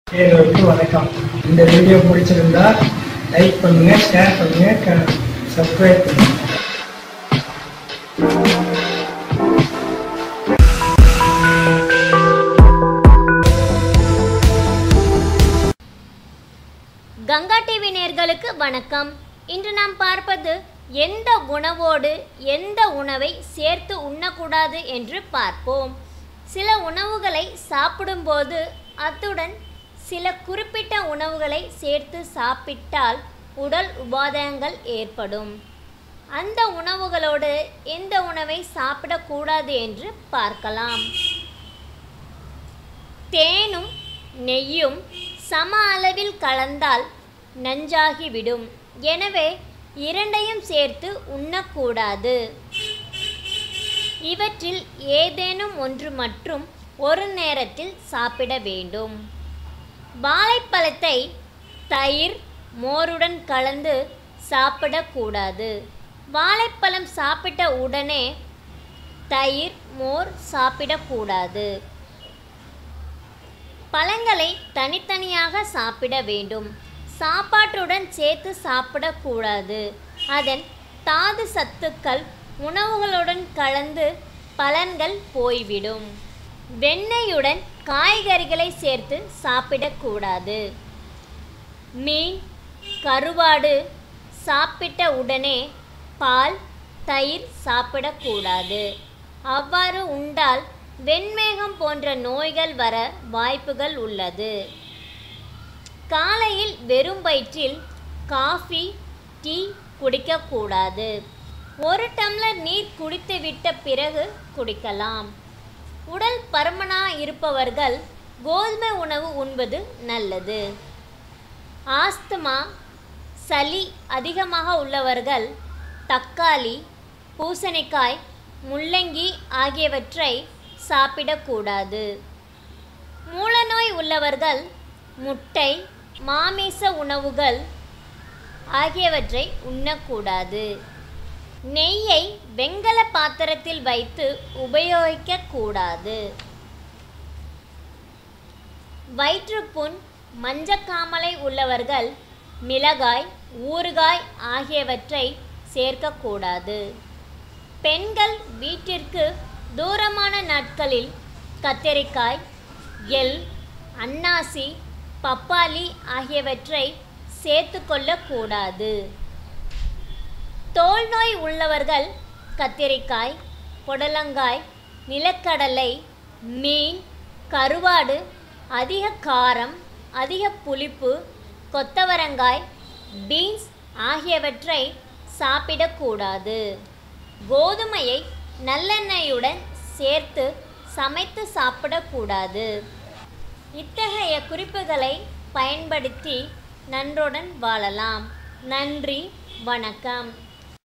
நேயர்களுக்கு வணக்கம் இந்த வீடியோ பிடிச்சிருந்தா லைக் பண்ணுங்க ஷேர் பண்ணுங்க சப்ஸ்கிரைப் பண்ணுங்க கங்கா டிவி நேர்களுக்கு வணக்கம் இன்று நாம் பார்ப்பது எந்த உணவோடு எந்த உணவை சேர்த்து உண்ணக்கூடாது என்று பார்ப்போம் சில உணவுகளை சாப்பிடும்போது அத்துடன் சில குறிப்பிட்ட உணவுகளை சேர்த்து சாப்பிட்டால் உடல் உபாதைகள் ஏற்படும் அந்த உணவுகளோடு எந்த உணவை சாப்பிடக்கூடாது என்று பார்க்கலாம் தேனும் நெய்யும் சம அளவில் கலந்தால் நஞ்சாகிவிடும் எனவே இரண்டையும் சேர்த்து உண்ணக்கூடாது இவற்றில் ஏதேனும் ஒன்று மற்றும் ஒரு நேரத்தில் சாப்பிட வேண்டும் வாழைப்பழத்தை தயிர் மோருடன் கலந்து சாப்பிடக்கூடாது வாழைப்பழம் சாப்பிட்ட உடனே தயிர் மோர் சாப்பிடக்கூடாது பழங்களை தனித்தனியாக சாப்பிட வேண்டும் சாப்பாட்டுடன் சேர்த்து சாப்பிடக்கூடாது அதன் தாது சத்துக்கள் உணவுகளுடன் கலந்து பலன்கள் போய்விடும் வெண்ணெயுடன் காய்கறிகளை சேர்த்து சாப்பிடக்கூடாது மீன் கருவாடு சாப்பிட்ட உடனே பால் தயிர் சாப்பிடக்கூடாது அவ்வாறு உண்டால் வெண்மேகம் போன்ற நோய்கள் வர வாய்ப்புகள் உள்ளது காலையில் வெறும் வயிற்றில் காஃபி டீ குடிக்கக்கூடாது ஒரு டம்ளர் நீர் குடித்துவிட்ட பிறகு குடிக்கலாம் உடல் பருமனா இருப்பவர்கள் கோதுமை உணவு உண்பது நல்லது ஆஸ்துமா சளி அதிகமாக உள்ளவர்கள் தக்காளி பூசணிக்காய் முள்ளங்கி ஆகியவற்றை சாப்பிடக்கூடாது மூலநோய் உள்ளவர்கள் முட்டை மாமிச உணவுகள் ஆகியவற்றை உண்ணக்கூடாது நெய்யை வெங்கல பாத்திரத்தில் வைத்து உபயோகிக்கக்கூடாது வயிற்றுப்புண் மஞ்சக்காமலை உள்ளவர்கள் மிளகாய் ஊறுகாய் ஆகியவற்றை சேர்க்கக்கூடாது பெண்கள் வீட்டிற்கு தூரமான நாட்களில் கத்தரிக்காய் எள் அன்னாசி பப்பாளி ஆகியவற்றை சேர்த்து கொள்ளக்கூடாது தோல் நோய் உள்ளவர்கள் கத்திரிக்காய் புடலங்காய் நிலக்கடலை மீன் கருவாடு அதிக காரம் அதிக புளிப்பு கொத்தவரங்காய் பீன்ஸ் ஆகியவற்றை சாப்பிடக்கூடாது கோதுமையை நல்லெண்ணெயுடன் சேர்த்து சமைத்து சாப்பிடக்கூடாது இத்தகைய குறிப்புகளை பயன்படுத்தி நன்றுடன் வாழலாம் நன்றி வணக்கம்